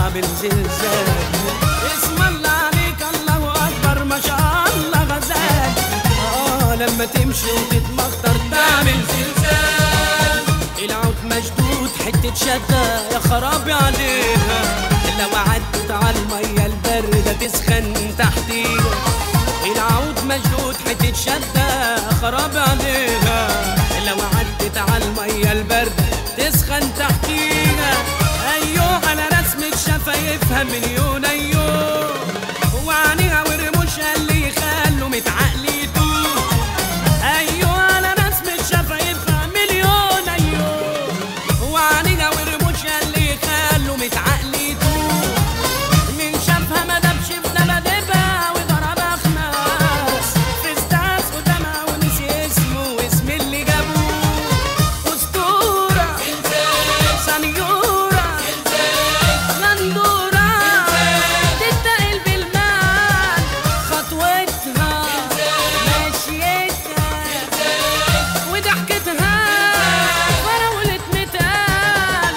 تعمل زلزال اسم الله عليك الله اكبر ما شاء الله غزال اه لما تمشي وتتمخطر تعمل زلزال العود مشدود حتة شدة يا خرابي عليها لو عدت على المية الباردة تسخن تحتيها العود مشدود حتة شدة يا خرابي عليها لو عدت على المية الباردة تسخن تحتيها أيوه على رسمة شفايفها مليون أيوه وعينيها ورموشها اللي يخلوا متعقليتو أيوه على رسمة شفايفها مليون أيوه وعينيها ورموشها اللي يخلوا متعقليتو من شافها ما دبش في دبادبها وضربها خماس في استاذ قدامها ونسي اسمه واسم اللي جابوه أسطورة سنيورة غندورة تتقل بالمال خطوتها مشيتها وضحكتها فراولة متقال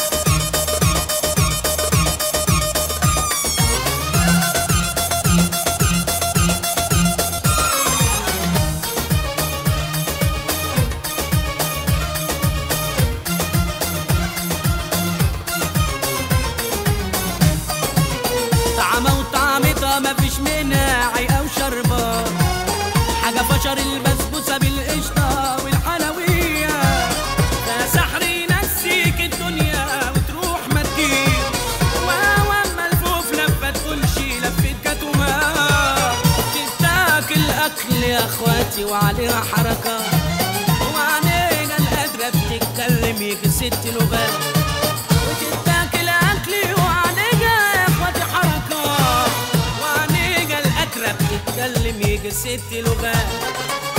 طعمة وطعمتها مفيش منها عيقة وشربة حاجة فشر البسبوسة بالقشطة والحلوية ده سحر ينسيك الدنيا وتروح ما تجيش واو اما الفوف لفة تقولش لفة كاتوما تستاكل أكل يا اخواتي وعليها حركة وعلينا القادرة بتتكلم يجي ست لغات وتتاكل اكلي وعليها يا اخواتي حركه وعليها القادرة بتتكلم يجي ست لغات